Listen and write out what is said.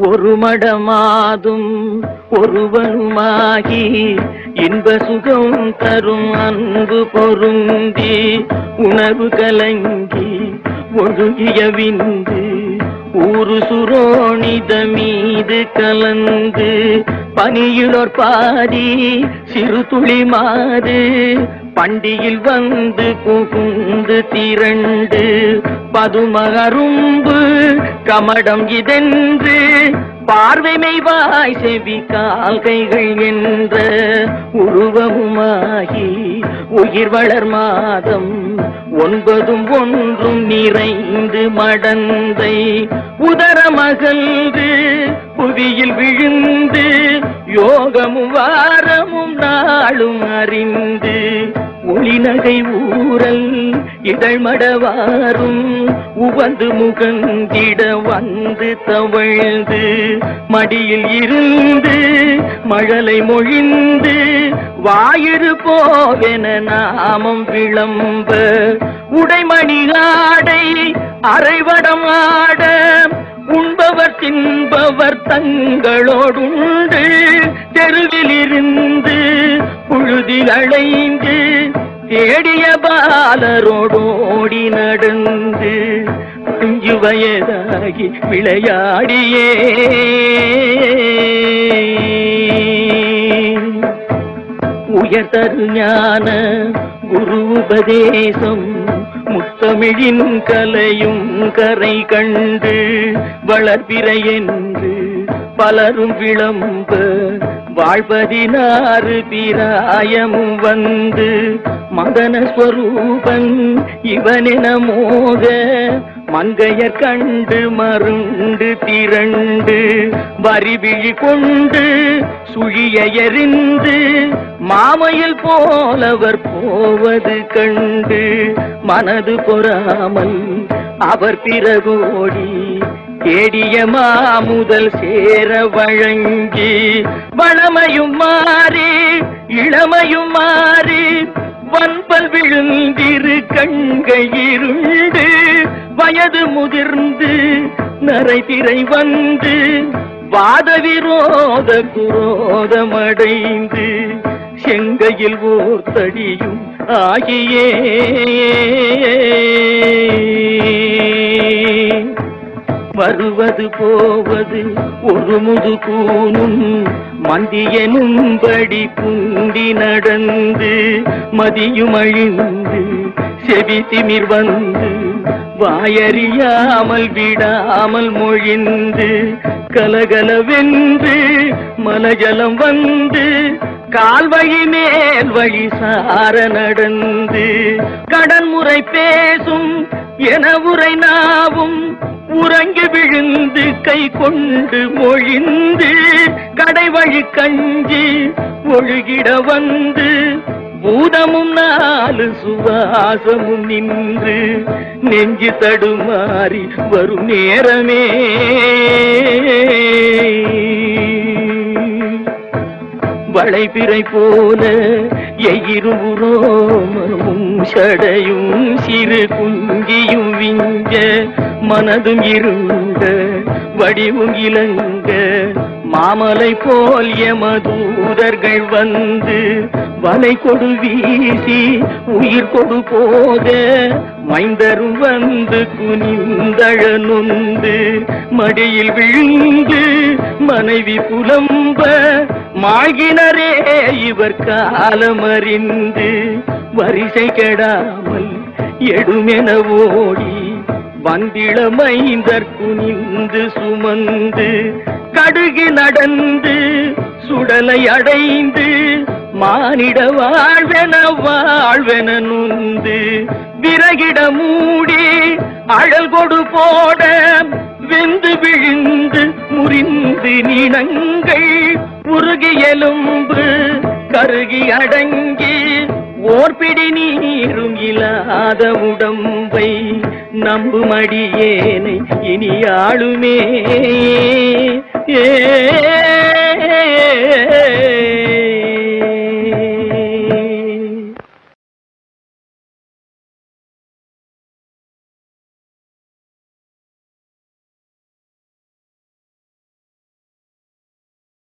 ஒரு மடமாதும் ஒருவனுமாகி இன்ப சுகம் தரும் அன்பு பொருந்தி உணர்வு கலங்கி ஒழுகிய விந்து ஊரு சுரோணித மீது கலந்து பனியுளோர் பாதி சிறு துளி மாது பண்டியில் வந்து புகுந்து திரண்டு பதுமகரும்பு கமடம் இதென்று பார்வைமை வாய் செவி கால்கைகள் என்ற உருவமுமாகி உயிர் வளர் மாதம் ஒன்பதும் ஒன்றும் நிறைந்து மடந்தை உதரமகன்று புவியில் விழுந்து யோகமும் வாரமும் நாளும் அறிந்து ஒளிநகை ஊரல் இதழ்மடவாரும் உவந்து முகந்திட வந்து தவழ்ந்து மடியில் இருந்து மழலை மொழிந்து வாயிறு போவென நாமம் விளம்ப உடைமணி ஆடை அரைவடம் ஆட உண்பவர் தின்பவர் தங்களோடுண்டு தெருவில் இருந்து புழுதில் அலைந்து தேடிய பாலரோடோடி நடந்து அஞ்சு வயதாகி விளையாடியே உயர்தரு ஞான குரு உபதேசம் முத்தமிழின் கலையும் கரை கண்டு வளர்பிறை என்று பலரும் விளம்ப வாழ்வதினாறு பிராயமும் வந்து மதன ஸ்வரூபன் இவனென மோக மங்கையர் கண்டு மருண்டு திரண்டு வரிவிழி கொண்டு சுழிய எறிந்து மாமையில் போலவர் போவது கண்டு மனது பொறாமல் அவர் பிறகோடி தேடிய மாமுதல் சேர வழங்கி வளமையும் மாறி இளமையும் மாறி வன்பல் விழுந்திரு கண்கள் இருண்டு வயது முதிர்ந்து நரைதிரை வந்து வாத விரோத குரோதமடைந்து செங்கையில் ஓர் தடியும் ஆகியே வருவது போவது ஒரு முது கூனும் மந்தியனும்படி குந்தி நடந்து மதியும் அழிந்து செவி திமிர் வந்து வாயறியாமல் விடாமல் மொழிந்து கலகலவென்று மலஜலம் வந்து கால்வழி மேல் வழி சார நடந்து கடன்முறை பேசும் என உரை நாவும் உறங்கி விழுந்து கை கொண்டு மொழிந்து கடைவழி கஞ்சி ஒழுகிட வந்து பூதமும் நாலு சுவாசமும் நின்று நெஞ்சு தடுமாறி வரும் நேரமே வளைபிறை போல எயிருபுரோமமும் சடையும் சிறு குங்கியும் விஞ்ச மனதும் இருண்ட வடிவும் இலங்க மாமலை போல் எமதூதர்கள் வந்து வலை கொடு வீசி உயிர் கொடு போக மைந்தரும் வந்து குனிந்தழ நொந்து மடியில் விழுந்து மனைவி புலம்ப மாகினரே இவர் காலமறிந்து வரிசை கெடாமல் எடுமென ஓடி வந்திளமைந்தற் குனிந்து சுமந்து கடுகு நடந்து சுடலை அடைந்து மானிட வாழ்வென வாழ்வென நுந்து விறகிட மூடி அழல் கொடு போட வெந்து விழுந்து முறிந்து நினங்கள் உருகி எலும்பு கருகி அடங்கி ஓர்பிடி நீரும் இல்லாத உடம்பை நம்புமடியேனை இனி ஆளுமே ஏ